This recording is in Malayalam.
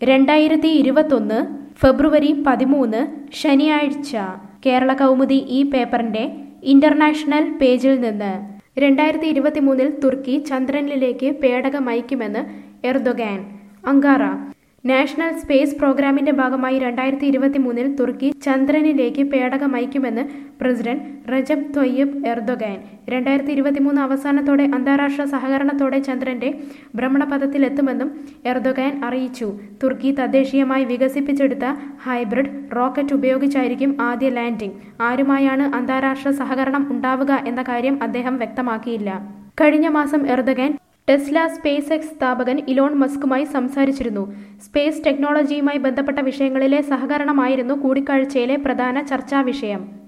രണ്ടായിരത്തി ഇരുപത്തൊന്ന് ഫെബ്രുവരി പതിമൂന്ന് ശനിയാഴ്ച കേരള കൗമുദി ഈ പേപ്പറിന്റെ ഇന്റർനാഷണൽ പേജിൽ നിന്ന് രണ്ടായിരത്തി ഇരുപത്തിമൂന്നിൽ തുർക്കി ചന്ദ്രനിലേക്ക് പേടകം അയക്കുമെന്ന് എർദൊഗാൻ അങ്കാറ നാഷണൽ സ്പേസ് പ്രോഗ്രാമിന്റെ ഭാഗമായി രണ്ടായിരത്തി ഇരുപത്തിമൂന്നിൽ തുർക്കി ചന്ദ്രനിലേക്ക് പേടകം അയക്കുമെന്ന് പ്രസിഡന്റ് റജബ് തൊയ്യബ് എർദൊഗാൻ രണ്ടായിരത്തി ഇരുപത്തിമൂന്ന് അവസാനത്തോടെ അന്താരാഷ്ട്ര സഹകരണത്തോടെ ചന്ദ്രന്റെ ഭ്രമണപഥത്തിലെത്തുമെന്നും എർദൊഗാൻ അറിയിച്ചു തുർക്കി തദ്ദേശീയമായി വികസിപ്പിച്ചെടുത്ത ഹൈബ്രിഡ് റോക്കറ്റ് ഉപയോഗിച്ചായിരിക്കും ആദ്യ ലാൻഡിംഗ് ആരുമായാണ് അന്താരാഷ്ട്ര സഹകരണം ഉണ്ടാവുക എന്ന കാര്യം അദ്ദേഹം വ്യക്തമാക്കിയില്ല കഴിഞ്ഞ മാസം എർദഗാൻ ടെസ്ല സ്പേസ് എക്സ് സ്ഥാപകൻ ഇലോൺ മസ്കുമായി സംസാരിച്ചിരുന്നു സ്പേസ് ടെക്നോളജിയുമായി ബന്ധപ്പെട്ട വിഷയങ്ങളിലെ സഹകരണമായിരുന്നു കൂടിക്കാഴ്ചയിലെ പ്രധാന ചർച്ചാ വിഷയം